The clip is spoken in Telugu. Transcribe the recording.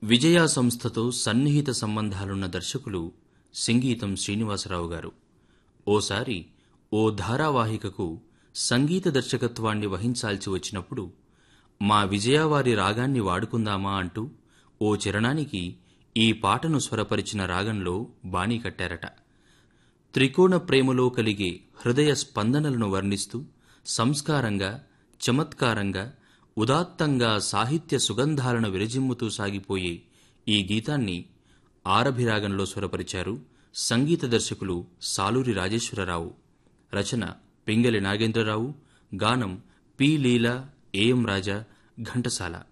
విజయ సంస్థతో సన్నిహిత సంబంధాలున్న దర్శకులు సింగీతం శ్రీనివాసరావు గారు ఓసారి ఓ ధారావాహికకు సంగీత దర్శకత్వాన్ని వహించాల్సి వచ్చినప్పుడు మా విజయవారి రాగాన్ని వాడుకుందామా అంటూ ఓ చరణానికి ఈ పాటను స్వరపరిచిన రాగంలో బాణీ కట్టారట త్రికోణ ప్రేమలో కలిగే హృదయ స్పందనలను వర్ణిస్తూ సంస్కారంగా చమత్కారంగా ఉదాత్తంగా సాహిత్య సుగంధాలను విరజిమ్ముతూ సాగిపోయే ఈ గీతాన్ని ఆరభిరాగంలో స్వరపరిచారు సంగీత దర్శకులు సాలూరి రాజేశ్వరరావు రచన పింగళి నాగేంద్రరావు గానం పి లీల ఏఎం రాజా ఘంటసాల